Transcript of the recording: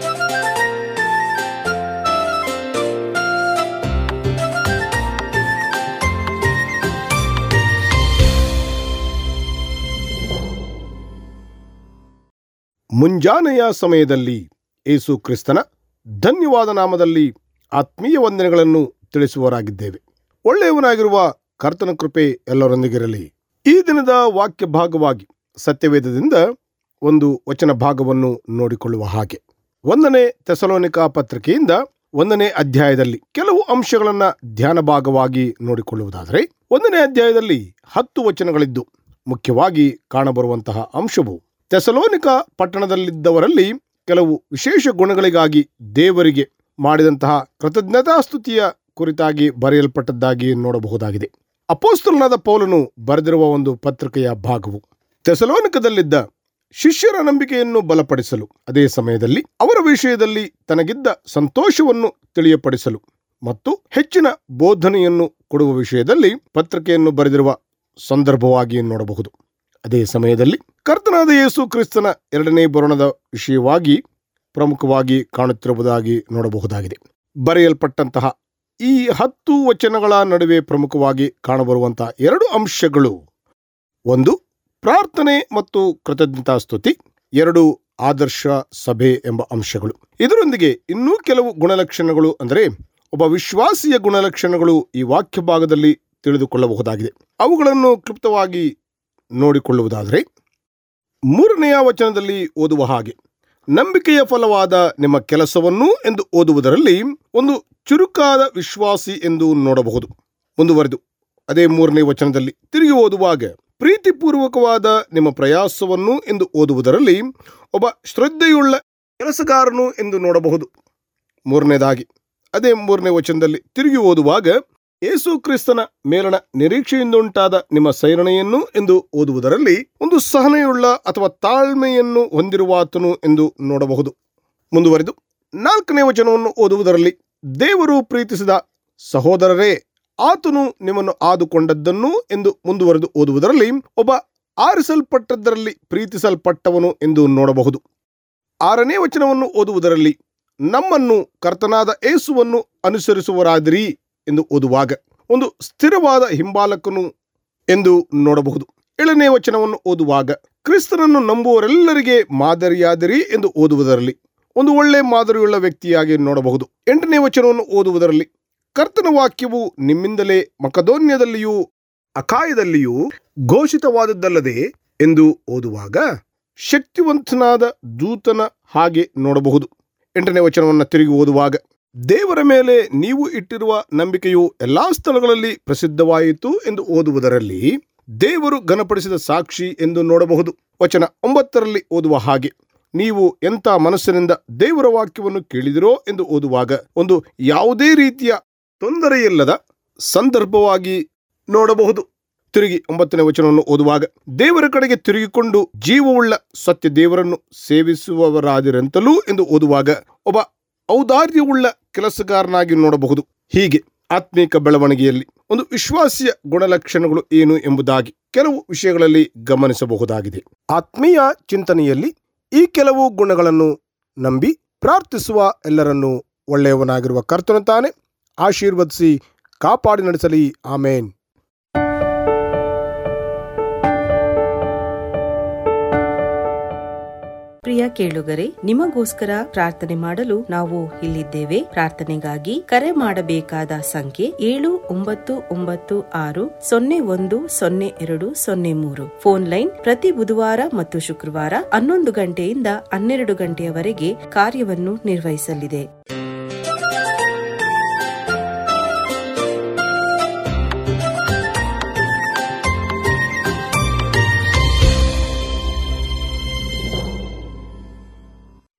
ಮುಂಜಾನೆಯ ಸಮಯದಲ್ಲಿ ಏಸು ಕ್ರಿಸ್ತನ ಧನ್ಯವಾದ ನಾಮದಲ್ಲಿ ಆತ್ಮೀಯ ವಂದನೆಗಳನ್ನು ತಿಳಿಸುವವರಾಗಿದ್ದೇವೆ ಒಳ್ಳೆಯವನಾಗಿರುವ ಕರ್ತನ ಕೃಪೆ ಎಲ್ಲರೊಂದಿಗಿರಲಿ ಈ ದಿನದ ವಾಕ್ಯ ಭಾಗವಾಗಿ ಸತ್ಯವೇದದಿಂದ ಒಂದು ವಚನ ಭಾಗವನ್ನು ನೋಡಿಕೊಳ್ಳುವ ಹಾಗೆ ಒಂದನೇ ತೆಸಲೋನಿಕ ಪತ್ರಿಕೆಯಿಂದ ಒಂದನೇ ಅಧ್ಯಾಯದಲ್ಲಿ ಕೆಲವು ಅಂಶಗಳನ್ನ ಧ್ಯಾನ ಭಾಗವಾಗಿ ನೋಡಿಕೊಳ್ಳುವುದಾದರೆ ಒಂದನೇ ಅಧ್ಯಾಯದಲ್ಲಿ ಹತ್ತು ವಚನಗಳಿದ್ದು ಮುಖ್ಯವಾಗಿ ಕಾಣಬರುವಂತಹ ಅಂಶವು ತೆಸಲೋನಿಕ ಪಟ್ಟಣದಲ್ಲಿದ್ದವರಲ್ಲಿ ಕೆಲವು ವಿಶೇಷ ಗುಣಗಳಿಗಾಗಿ ದೇವರಿಗೆ ಮಾಡಿದಂತಹ ಕೃತಜ್ಞತಾಸ್ತುತಿಯ ಕುರಿತಾಗಿ ಬರೆಯಲ್ಪಟ್ಟದ್ದಾಗಿ ನೋಡಬಹುದಾಗಿದೆ ಅಪೋಸ್ತಲನಾದ ಪೌಲನು ಬರೆದಿರುವ ಒಂದು ಪತ್ರಿಕೆಯ ಭಾಗವು ತೆಸಲೋನಿಕದಲ್ಲಿದ್ದ ಶಿಷ್ಯರ ನಂಬಿಕೆಯನ್ನು ಬಲಪಡಿಸಲು ಅದೇ ಸಮಯದಲ್ಲಿ ಅವರ ವಿಷಯದಲ್ಲಿ ತನಗಿದ್ದ ಸಂತೋಷವನ್ನು ತಿಳಿಯಪಡಿಸಲು ಮತ್ತು ಹೆಚ್ಚಿನ ಬೋಧನೆಯನ್ನು ಕೊಡುವ ವಿಷಯದಲ್ಲಿ ಪತ್ರಿಕೆಯನ್ನು ಬರೆದಿರುವ ಸಂದರ್ಭವಾಗಿ ನೋಡಬಹುದು ಅದೇ ಸಮಯದಲ್ಲಿ ಕರ್ತನಾದ ಯೇಸು ಕ್ರಿಸ್ತನ ಎರಡನೇ ಬರಣದ ವಿಷಯವಾಗಿ ಪ್ರಮುಖವಾಗಿ ಕಾಣುತ್ತಿರುವುದಾಗಿ ನೋಡಬಹುದಾಗಿದೆ ಬರೆಯಲ್ಪಟ್ಟಂತಹ ಈ ಹತ್ತು ವಚನಗಳ ನಡುವೆ ಪ್ರಮುಖವಾಗಿ ಕಾಣಬರುವಂತಹ ಎರಡು ಅಂಶಗಳು ಒಂದು ಪ್ರಾರ್ಥನೆ ಮತ್ತು ಕೃತಜ್ಞತಾಸ್ತುತಿ ಎರಡು ಆದರ್ಶ ಸಭೆ ಎಂಬ ಅಂಶಗಳು ಇದರೊಂದಿಗೆ ಇನ್ನೂ ಕೆಲವು ಗುಣಲಕ್ಷಣಗಳು ಅಂದರೆ ಒಬ್ಬ ವಿಶ್ವಾಸಿಯ ಗುಣಲಕ್ಷಣಗಳು ಈ ವಾಕ್ಯ ಭಾಗದಲ್ಲಿ ತಿಳಿದುಕೊಳ್ಳಬಹುದಾಗಿದೆ ಅವುಗಳನ್ನು ಕ್ಲುಪ್ತವಾಗಿ ನೋಡಿಕೊಳ್ಳುವುದಾದರೆ ಮೂರನೆಯ ವಚನದಲ್ಲಿ ಓದುವ ಹಾಗೆ ನಂಬಿಕೆಯ ಫಲವಾದ ನಿಮ್ಮ ಕೆಲಸವನ್ನು ಎಂದು ಓದುವುದರಲ್ಲಿ ಒಂದು ಚುರುಕಾದ ವಿಶ್ವಾಸಿ ಎಂದು ನೋಡಬಹುದು ಮುಂದುವರೆದು ಅದೇ ಮೂರನೇ ವಚನದಲ್ಲಿ ತಿರುಗಿ ಓದುವಾಗ ಪ್ರೀತಿಪೂರ್ವಕವಾದ ನಿಮ್ಮ ಪ್ರಯಾಸವನ್ನು ಎಂದು ಓದುವುದರಲ್ಲಿ ಒಬ್ಬ ಶ್ರದ್ಧೆಯುಳ್ಳ ಕೆಲಸಗಾರನು ಎಂದು ನೋಡಬಹುದು ಮೂರನೇದಾಗಿ ಅದೇ ಮೂರನೇ ವಚನದಲ್ಲಿ ತಿರುಗಿ ಓದುವಾಗ ಯೇಸು ಕ್ರಿಸ್ತನ ಮೇಲಣ ನಿರೀಕ್ಷೆಯಿಂದುಂಟಾದ ನಿಮ್ಮ ಸೈರಣೆಯನ್ನು ಎಂದು ಓದುವುದರಲ್ಲಿ ಒಂದು ಸಹನೆಯುಳ್ಳ ಅಥವಾ ತಾಳ್ಮೆಯನ್ನು ಹೊಂದಿರುವಾತನು ಎಂದು ನೋಡಬಹುದು ಮುಂದುವರೆದು ನಾಲ್ಕನೇ ವಚನವನ್ನು ಓದುವುದರಲ್ಲಿ ದೇವರು ಪ್ರೀತಿಸಿದ ಸಹೋದರರೇ ಆತನು ನಿಮ್ಮನ್ನು ಆದುಕೊಂಡದ್ದನ್ನು ಎಂದು ಮುಂದುವರೆದು ಓದುವುದರಲ್ಲಿ ಒಬ್ಬ ಆರಿಸಲ್ಪಟ್ಟದ್ದರಲ್ಲಿ ಪ್ರೀತಿಸಲ್ಪಟ್ಟವನು ಎಂದು ನೋಡಬಹುದು ಆರನೇ ವಚನವನ್ನು ಓದುವುದರಲ್ಲಿ ನಮ್ಮನ್ನು ಕರ್ತನಾದ ಏಸುವನ್ನು ಅನುಸರಿಸುವರಾದಿರಿ ಎಂದು ಓದುವಾಗ ಒಂದು ಸ್ಥಿರವಾದ ಹಿಂಬಾಲಕನು ಎಂದು ನೋಡಬಹುದು ಏಳನೇ ವಚನವನ್ನು ಓದುವಾಗ ಕ್ರಿಸ್ತನನ್ನು ನಂಬುವರೆಲ್ಲರಿಗೆ ಮಾದರಿಯಾದಿರಿ ಎಂದು ಓದುವುದರಲ್ಲಿ ಒಂದು ಒಳ್ಳೆ ಮಾದರಿಯುಳ್ಳ ವ್ಯಕ್ತಿಯಾಗಿ ನೋಡಬಹುದು ಎಂಟನೇ ವಚನವನ್ನು ಓದುವುದರಲ್ಲಿ ಕರ್ತನ ವಾಕ್ಯವು ನಿಮ್ಮಿಂದಲೇ ಮಕದೋನ್ಯದಲ್ಲಿಯೂ ಅಕಾಯದಲ್ಲಿಯೂ ಘೋಷಿತವಾದದ್ದಲ್ಲದೆ ಎಂದು ಓದುವಾಗ ಶಕ್ತಿವಂತನಾದ ದೂತನ ಹಾಗೆ ನೋಡಬಹುದು ಎಂಟನೇ ವಚನವನ್ನು ತಿರುಗಿ ಓದುವಾಗ ದೇವರ ಮೇಲೆ ನೀವು ಇಟ್ಟಿರುವ ನಂಬಿಕೆಯು ಎಲ್ಲಾ ಸ್ಥಳಗಳಲ್ಲಿ ಪ್ರಸಿದ್ಧವಾಯಿತು ಎಂದು ಓದುವುದರಲ್ಲಿ ದೇವರು ಘನಪಡಿಸಿದ ಸಾಕ್ಷಿ ಎಂದು ನೋಡಬಹುದು ವಚನ ಒಂಬತ್ತರಲ್ಲಿ ಓದುವ ಹಾಗೆ ನೀವು ಎಂಥ ಮನಸ್ಸಿನಿಂದ ದೇವರ ವಾಕ್ಯವನ್ನು ಕೇಳಿದಿರೋ ಎಂದು ಓದುವಾಗ ಒಂದು ಯಾವುದೇ ರೀತಿಯ ತೊಂದರೆಯಿಲ್ಲದ ಸಂದರ್ಭವಾಗಿ ನೋಡಬಹುದು ತಿರುಗಿ ಒಂಬತ್ತನೇ ವಚನವನ್ನು ಓದುವಾಗ ದೇವರ ಕಡೆಗೆ ತಿರುಗಿಕೊಂಡು ಜೀವವುಳ್ಳ ಸತ್ಯ ದೇವರನ್ನು ಸೇವಿಸುವವರಾದಿರಂತಲೂ ಎಂದು ಓದುವಾಗ ಒಬ್ಬ ಔದಾರ್ಯವುಳ್ಳ ಕೆಲಸಗಾರನಾಗಿ ನೋಡಬಹುದು ಹೀಗೆ ಆತ್ಮೀಕ ಬೆಳವಣಿಗೆಯಲ್ಲಿ ಒಂದು ವಿಶ್ವಾಸಿಯ ಗುಣಲಕ್ಷಣಗಳು ಏನು ಎಂಬುದಾಗಿ ಕೆಲವು ವಿಷಯಗಳಲ್ಲಿ ಗಮನಿಸಬಹುದಾಗಿದೆ ಆತ್ಮೀಯ ಚಿಂತನೆಯಲ್ಲಿ ಈ ಕೆಲವು ಗುಣಗಳನ್ನು ನಂಬಿ ಪ್ರಾರ್ಥಿಸುವ ಎಲ್ಲರನ್ನೂ ಒಳ್ಳೆಯವನಾಗಿರುವ ಕರ್ತನು ತಾನೆ ಆಶೀರ್ವದಿಸಿ ಕಾಪಾಡಿ ನಡೆಸಲಿ ಆಮೇನ್ ಪ್ರಿಯ ಕೇಳುಗರೆ ನಿಮಗೋಸ್ಕರ ಪ್ರಾರ್ಥನೆ ಮಾಡಲು ನಾವು ಇಲ್ಲಿದ್ದೇವೆ ಪ್ರಾರ್ಥನೆಗಾಗಿ ಕರೆ ಮಾಡಬೇಕಾದ ಸಂಖ್ಯೆ ಏಳು ಒಂಬತ್ತು ಒಂಬತ್ತು ಆರು ಸೊನ್ನೆ ಒಂದು ಸೊನ್ನೆ ಎರಡು ಸೊನ್ನೆ ಮೂರು ಫೋನ್ ಲೈನ್ ಪ್ರತಿ ಬುಧವಾರ ಮತ್ತು ಶುಕ್ರವಾರ ಹನ್ನೊಂದು ಗಂಟೆಯಿಂದ ಹನ್ನೆರಡು ಗಂಟೆಯವರೆಗೆ ಕಾರ್ಯವನ್ನು ನಿರ್ವಹಿಸಲಿದೆ